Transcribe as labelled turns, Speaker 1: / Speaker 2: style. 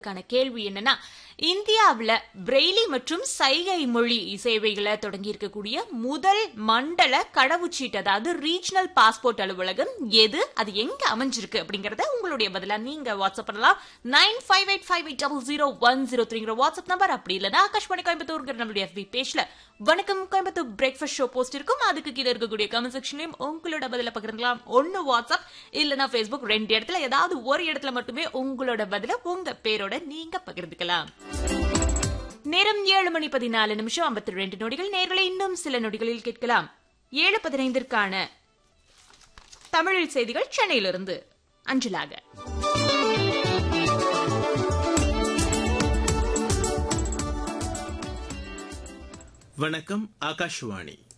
Speaker 1: க்கான கேள்வி என்னன்னா இந்தியாவுல பிரெய்லி மற்றும் சைகை மொழி சேவைகளை தொடங்கி இருக்கக்கூடிய முதல் மண்டல கடவுச்சீட்டு அதாவது ரீஜனல் பாஸ்போர்ட் அலுவலகம் எது அது எங்க அமைஞ்சிருக்கு அப்படிங்கறத உங்களுடைய பதிலா நீங்க வாட்ஸ்அப் பண்ணலாம் nine five eight five eight double zero one zero த்ரீங்கிற வாட்ஸ்அப் நம்பர் அப்படி இல்லைன்னா ஆகாஷ்வாணி கோயம்புத்தூர்ங்கிற நம்மளுடைய FB பேஜ்ல வணக்கம் கோயம்புத்தூர் பிரேக்ஃபாஸ்ட் ஷோ போஸ்ட் இருக்கும் அதுக்கு கீழே இருக்கக்கூடிய கமெண்ட் செக்ஷன்லயும் உங்களோட பதில பகிர்ந்துக்கலாம் ஒன்னு வாட்ஸ்அப் இல்லனா Facebook ரெண்டு இடத்துல ஏதாவது ஒரு இடத்துல மட்டுமே உங்களோட பதில உங்க பேரோட நீங்க பகிர்ந்துக்கலாம் நேரம் ஏழு மணி பதினாலு நிமிஷம் ஐம்பத்தி ரெண்டு நொடிகள் நேர்களை இன்னும் சில நொடிகளில் கேட்கலாம் ஏழு பதினைந்திற்கான தமிழில் செய்திகள் சென்னையிலிருந்து அஞ்சலாக
Speaker 2: வணக்கம் ஆகாஷ்வாணி